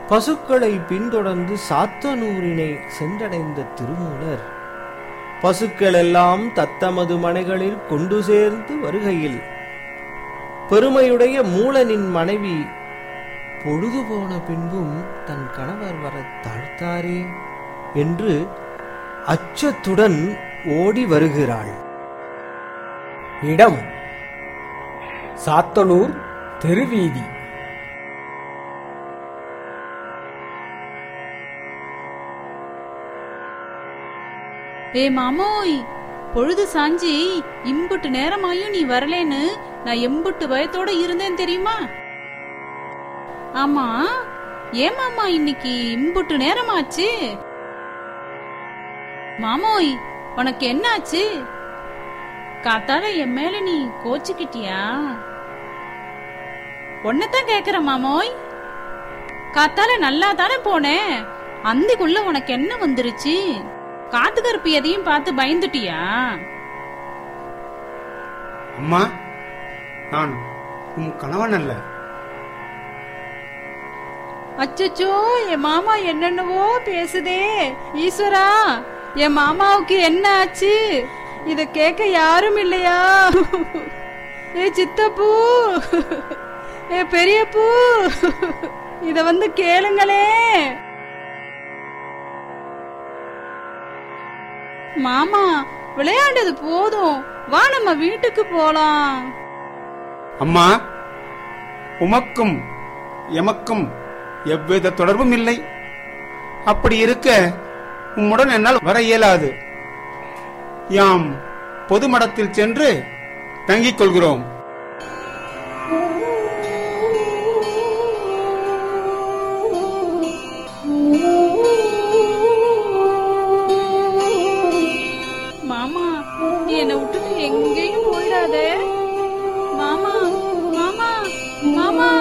பசுக்களை பின்தொடர்ந்து சாத்தனூரினை சென்றடைந்த திருமூலர் பசுக்கள் எல்லாம் தத்தமது மனைகளில் கொண்டு சேர்ந்து வருகையில் பெருமையுடைய மூலனின் மனைவி பொழுது போன பின்பும் தன் கணவர் வரத் தாழ்த்தாரே என்று அச்சத்துடன் ஓடி வருகிறாள் இடம் சாத்தனூர் தெருவீதி ஏ மாமோய் பொழுது சாஞ்சி இம்புட்டு நேரமாயும் நீ வரலேன்னு நான் எம்புட்டு பயத்தோட இருந்தேன் தெரியுமா ஆமா ஏன் மாமா இன்னைக்கு இம்புட்டு நேரமாச்சு மாமோய் உனக்கு என்ன ஆச்சு காத்தால என் மேல நீ கோச்சுக்கிட்டியா உன்னதான் கேக்குற மாமோய் காத்தால நல்லா தானே போனேன் அந்திக்குள்ள உனக்கு என்ன வந்துருச்சு காத்து கருப்பு எதையும் பார்த்து பயந்துட்டியா அம்மா நான் உன் கணவன் அல்ல அச்சச்சோ என் மாமா என்னென்னவோ பேசுதே ஈஸ்வரா என் மாமாவுக்கு என்ன ஆச்சு இத கேட்க யாரும் இல்லையா ஏ சித்தப்பூ ஏ பெரியப்பூ இத வந்து கேளுங்களே மாமா விளையாண்டது போதும் வா நம்ம வீட்டுக்கு போலாம் அம்மா உமக்கும் எமக்கும் எவ்வித தொடர்பும் இல்லை அப்படி இருக்க உம்முடன் என்னால் வர இயலாது யாம் பொது மடத்தில் சென்று தங்கிக் கொள்கிறோம் மாமா நீ என்னை விட்டுட்டு எங்கேயும் போயிடாத மாமா மாமா மாமா